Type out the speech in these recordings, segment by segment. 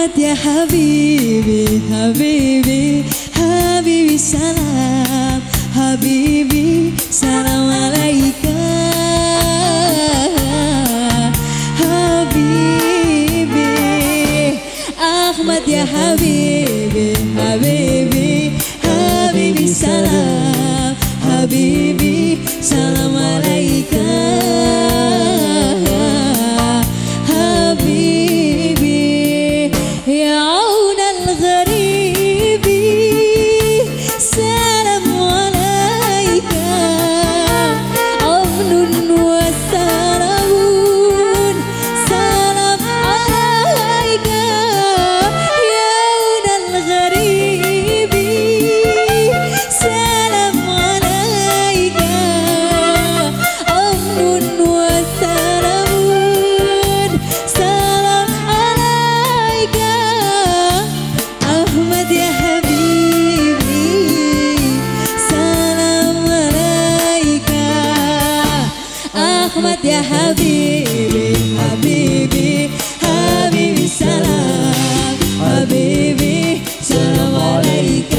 Ahmad ya Habibi, Habibi, Habibi salam, Habibi salam alaika, Habibi, Ahmad ya Habibi, Habibi, Habibi salam, Habibi salam alaika. حبيبي يا عون الغريب سلام عليك أمن وسلام سلام عليك يا عون الغريب سلام عليك أمن وسلام سلام عليك أحمد يا حبيبي سلام عليك أحمد يا حبيبي حبيبي حبيبي سلام حبيبي سلام عليك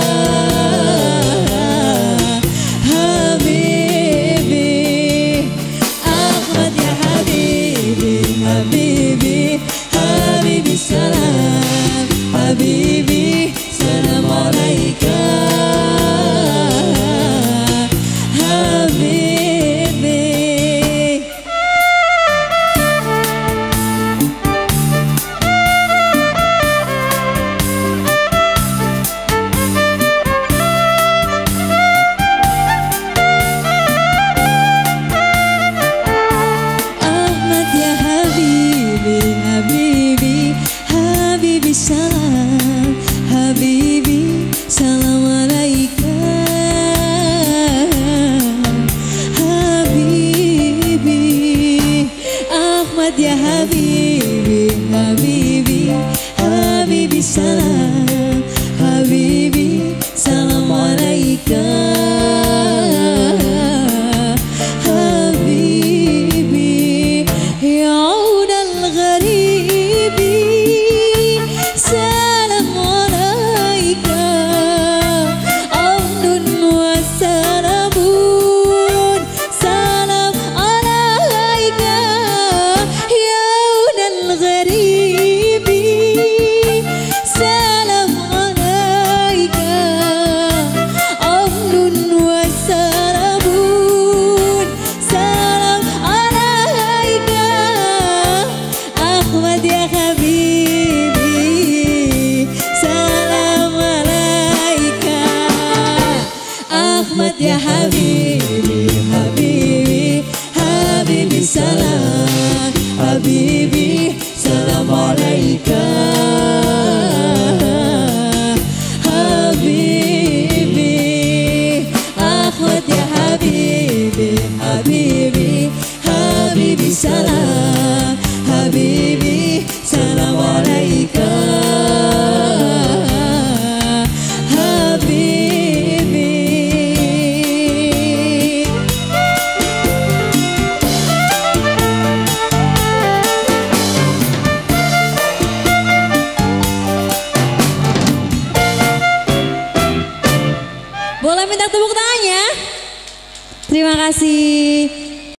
حبيبي أحمد يا حبيبي حبيبي حبيبي سلام حبيبي سلام عليك حبيبي أحمد يا حبيبي حبيبي حبيبي سلام حبيبي سلام عليك حبيبي أحمد يا حبيبي حبيبي حبيبي سلام حبيبي سلام عليك حبيبي يا عون الغريب سلام عليك أمن وسلام سلام عليك يا عون الغريب سلام عليك أمن وسلام سلام عليك أحمد يا حبيبي سلام عليك أحمد يا حبيبي حبيبي حبيبي سلام حبيبي سلام عليك حبيبي أحمد يا حبيبي حبيبي حبيبي سلام حبيبي سلام عليك حبيبي Boleh minta tepuk tangannya? Terima kasih.